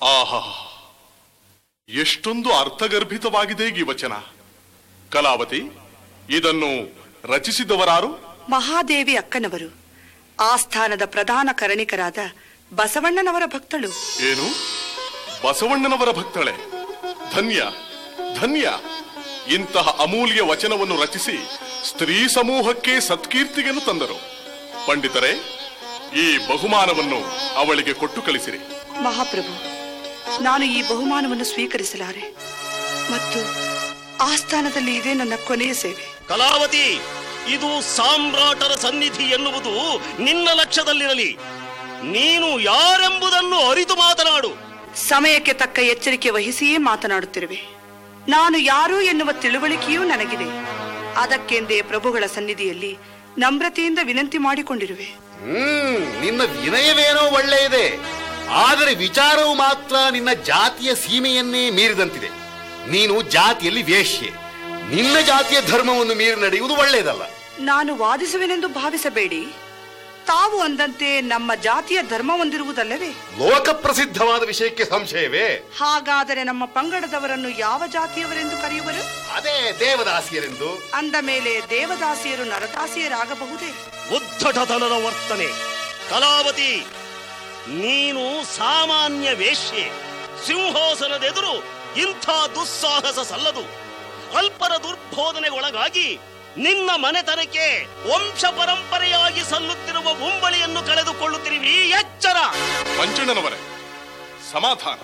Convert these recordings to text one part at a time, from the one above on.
ಆಹಾ ಎಷ್ಟೊಂದು ಅರ್ಥಗರ್ಭಿತವಾಗಿದೆ ಈ ವಚನ ಕಲಾವತಿ ಇದನ್ನು ರಚಿಸಿದವರಾರು ಮಹಾದೇವಿ ಅಕ್ಕನವರು ಆಸ್ಥಾನದ ಪ್ರಧಾನ ಕರಣಿಕರಾದ ಬಸವಣ್ಣನವರ ಭಕ್ತಳು ಏನು ಬಸವಣ್ಣನವರ ಭಕ್ತಳೆ ಧನ್ಯ ಧನ್ಯ ಇಂತಹ ಅಮೂಲ್ಯ ವಚನವನ್ನು ರಚಿಸಿ ಸ್ತ್ರೀ ಸಮೂಹಕ್ಕೆ ಸತ್ಕೀರ್ತಿಯನ್ನು ತಂದರು ಪಂಡಿತರೇ ಈ ಬಹುಮಾನವನ್ನು ಅವಳಿಗೆ ಕೊಟ್ಟು ಕಳಿಸಿರಿ ಮಹಾಪ್ರಭು ನಾನು ಈ ಬಹುಮಾನವನ್ನು ಸ್ವೀಕರಿಸಲಾರೆ ಮತ್ತು ಆಸ್ಥಾನದಲ್ಲಿ ಇದೆ ನನ್ನ ಕೊನೆಯ ಸೇವೆ ಕಲಾವತಿ ಇದು ಸಾಮ್ರಾಟರ ಸನ್ನಿಧಿ ಎನ್ನುವುದು ನಿನ್ನ ಲಕ್ಷ್ಯದಲ್ಲಿರಲಿ ನೀನು ಯಾರೆಂಬುದನ್ನು ಅರಿತು ಮಾತನಾಡು ಸಮಯಕ್ಕೆ ತಕ್ಕ ಎಚ್ಚರಿಕೆ ವಹಿಸಿಯೇ ಮಾತನಾಡುತ್ತಿರುವೆ ನಾನು ಯಾರು ಎನ್ನುವ ತಿಳುವಳಿಕೆಯೂ ನನಗಿದೆ ಅದಕ್ಕೆಂದೇ ಪ್ರಭುಗಳ ಸನ್ನಿಧಿಯಲ್ಲಿ ನಮ್ರತೆಯಿಂದ ವಿನಂತಿ ಮಾಡಿಕೊಂಡಿರುವೆ ಹ್ಮ್ ನಿನ್ನ ವಿನಯವೇನೋ ಒಳ್ಳೆಯದೇ ಆದರೆ ವಿಚಾರವು ಮಾತ್ರ ನಿನ್ನ ಜಾತಿಯ ಸೀಮೆಯನ್ನೇ ಮೀರಿದಂತಿದೆ ನೀನು ಜಾತಿಯಲ್ಲಿ ವೇಶ್ಯೆ ನಿನ್ನ ಜಾತಿಯ ಧರ್ಮವನ್ನು ಮೀರಿ ನಡೆಯುವುದು ಒಳ್ಳೆಯದಲ್ಲ ನಾನು ವಾದಿಸುವೆನೆಂದು ಭಾವಿಸಬೇಡಿ ತಾವು ಅಂದಂತೆ ನಮ್ಮ ಜಾತಿಯ ಧರ್ಮ ಹೊಂದಿರುವುದಲ್ಲವೇ ಲೋಕ ಪ್ರಸಿದ್ಧವಾದ ವಿಷಯಕ್ಕೆ ಸಂಶಯವೇ ಹಾಗಾದರೆ ನಮ್ಮ ಪಂಗಡದವರನ್ನು ಯಾವ ಜಾತಿಯವರೆಂದು ಕರೆಯುವರು ಅದೇ ದೇವದಾಸಿಯರೆಂದು ಅಂದ ಮೇಲೆ ದೇವದಾಸಿಯರು ನರದಾಸಿಯರಾಗಬಹುದೇ ಉದ್ದಟತನದ ವರ್ತನೆ ಕಲಾವತಿ ನೀನು ಸಾಮಾನ್ಯ ವೇಶ್ಯೆ ಸಿಂಹಾಸನದೆದುರು ಇಂಥ ದುಸ್ಸಾಹಸ ಸಲ್ಲದು ಅಲ್ಪರ ದುರ್ಬೋಧನೆಗೊಳಗಾಗಿ ನಿನ್ನ ಮನೆತನಕ್ಕೆ ವಂಶ ಪರಂಪರೆಯಾಗಿ ಸಲ್ಲುತ್ತಿರುವ ಉಂಬಳಿಯನ್ನು ಕಳೆದುಕೊಳ್ಳುತ್ತಿರುವಿ ಎಚ್ಚರ ಮಂಚಣ್ಣನವರೇ ಸಮಾಧಾನ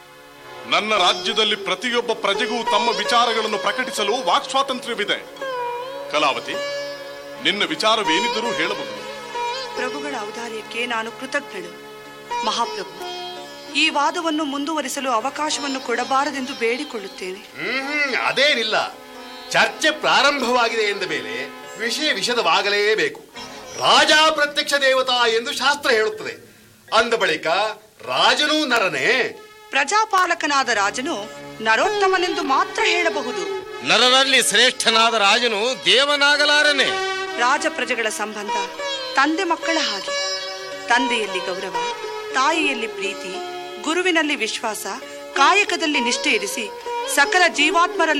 ನನ್ನ ರಾಜ್ಯದಲ್ಲಿ ಪ್ರತಿಯೊಬ್ಬ ಪ್ರಜೆಗೂ ತಮ್ಮ ವಿಚಾರಗಳನ್ನು ಪ್ರಕಟಿಸಲು ವಾಕ್ ಸ್ವಾತಂತ್ರ್ಯವಿದೆ ಕಲಾವತಿ ನಿನ್ನ ವಿಚಾರವೇನಿದ್ದರೂ ಹೇಳಬಹುದು ಪ್ರಭುಗಳ ಔದಾರ್ಯಕ್ಕೆ ನಾನು ಕೃತಜ್ಞಳು ಮಹಾಪ್ರಭು ಈ ವಾದವನ್ನು ಮುಂದುವರಿಸಲು ಅವಕಾಶವನ್ನು ಕೊಡಬಾರದೆಂದು ಬೇಡಿಕೊಳ್ಳುತ್ತೇನೆ ಹ್ಮ್ ಅದೇನಿಲ್ಲ ಚರ್ಚೆ ಪ್ರಾರಂಭವಾಗಿದೆ ಎಂದ ಮೇಲೆ ವಿಷಯ ವಿಷದವಾಗಲೇಬೇಕು ರಾಜ ಪ್ರತ್ಯಕ್ಷ ದೇವತಾ ಎಂದು ಶಾಸ್ತ್ರ ಹೇಳುತ್ತದೆ ಅಂದ ಬಳಿಕ ರಾಜನೂ ನರನೇ ಪ್ರಜಾಪಾಲಕನಾದ ರಾಜನು ನರೋತ್ತಮನೆಂದು ಮಾತ್ರ ಹೇಳಬಹುದು ನರರಲ್ಲಿ ಶ್ರೇಷ್ಠನಾದ ರಾಜನು ದೇವನಾಗಲಾರನೆ ರಾಜ ಪ್ರಜೆಗಳ ಸಂಬಂಧ ತಂದೆ ಮಕ್ಕಳ ಹಾಗೆ ತಂದೆಯಲ್ಲಿ ಗೌರವ ತಾಯಿಯಲ್ಲಿ ಪ್ರೀತಿ ಗುರುವಿನಲ್ಲಿ ವಿಶ್ವಾಸ ಕಾಯಕದಲ್ಲಿ ನಿಷ್ಠೆ ಇರಿಸಿ ಸಕಲ ಜೀವಾತ್ಮರಲ್ಲಿ